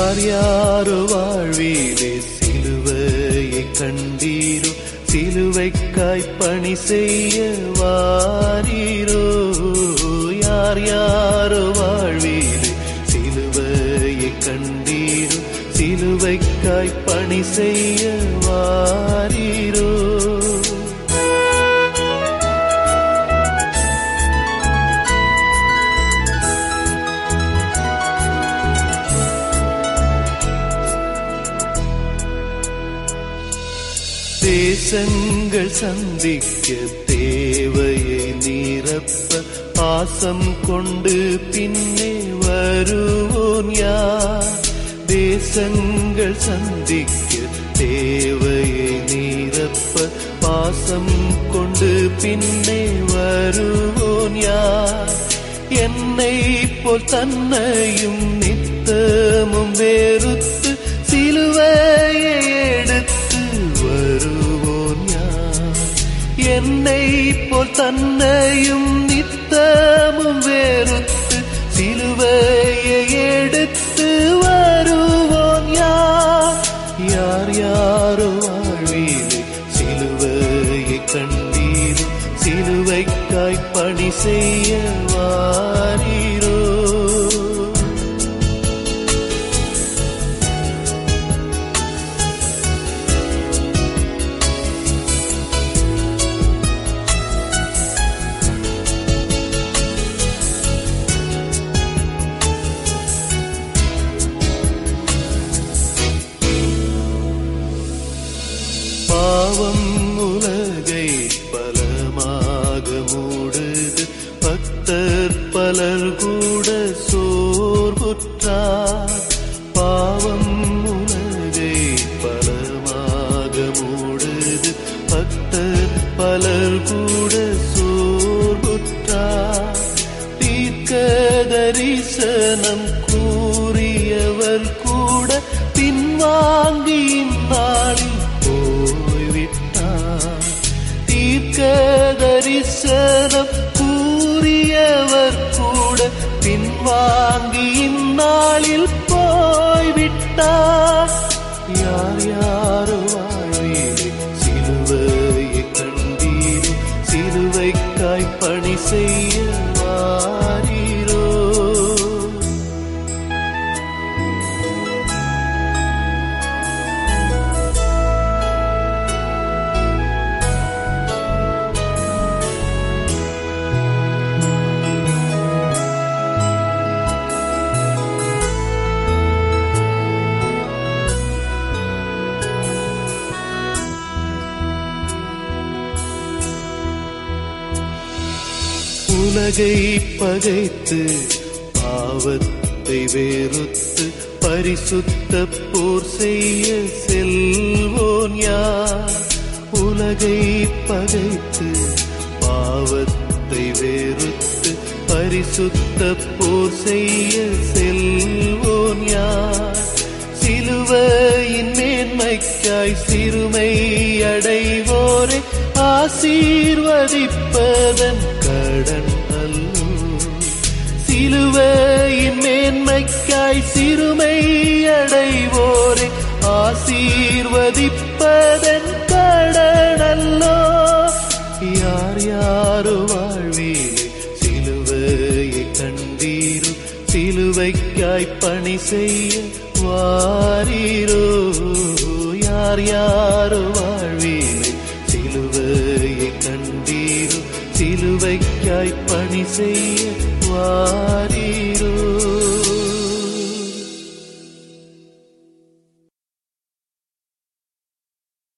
யார் யாரோ வாழ்வீரே சிலுவையை கண்டீரோ சிலுவைக்காய் பணி செய்ய வாரீரோ யார் யாரோ வாழ்வீரே சிலுவையை கண்டீரோ சிலுவைக்காய் பணி செய்ய வாரீரோ தேசங்கள் சந்திக்க தேவையை நிரப்ப பாசம் கொண்டு பின்னே வருவோன் யார் தேசங்கள் சந்திக்க தேவையை நிரப்ப பாசம் கொண்டு பின்னே வருவோன் யார் என்னை போல் தன்னையும் நித்தமும் வேறுத்து சிலுவையை எடுத்து வருவோன் யார் என்னை போல் தன்னையும் நித்தமும் வேறுத்து சிலுவையை எடுத்து வருவோன் யார் யார் யாரோ வாழ்வீரே சிலுவையை கண்டீரோ சிலுவைக்காய் பணி செய்ய வாரீரோ பாவம் உலகை பலமாக மூடுது பக்தர் பலர் கூட சோர்வுற்றார் பாவம் உலகை பலமாக மூடுது பக்தர் பலர் கூட சோர்வுற்றார் தீர்க்க தரிசனம் கூறியவர் கூட பின்வாங்கி இந்நாளில் போய்விட்டார் தீர்க்க தரிசனம் கூறியவர் கூட பின்வாங்கி இந்நாளில் போய்விட்டார் யார் யாரோ வாழ்வீரே சிலுவையை கண்டீரோ சிலுவைக்காய் பணி செய்ய வாரீரோ உலகை பகைத்து பாவத்தை வெறுத்து பரிசுத்த போர் செய்ய செல்வோன் யார் உலகை பகைத்து பாவத்தை வெறுத்து பரிசுத்த போர் செய்ய செல்வோன் யார் சிலுவையின் மேன்மைக்காய் சிறுமை அடைவோரை ஆசீர்வதிப்பதன் கடன் அல்லோ சிலுவையின் மேன்மைக்காய் சிறுமை அடைவோரை ஆசீர்வதிப்பதன் கடன் அல்லோ யார் யாரோ வாழ்வீரே சிலுவையை கண்டீரோ சிலுவைக்காய் பணி செய்ய வாரீரோ யார் யாரோ வாழ்வீரே சிலுவையை கண்டீரோ சிலுவைக்காய் பணி செய்ய வாரீரோ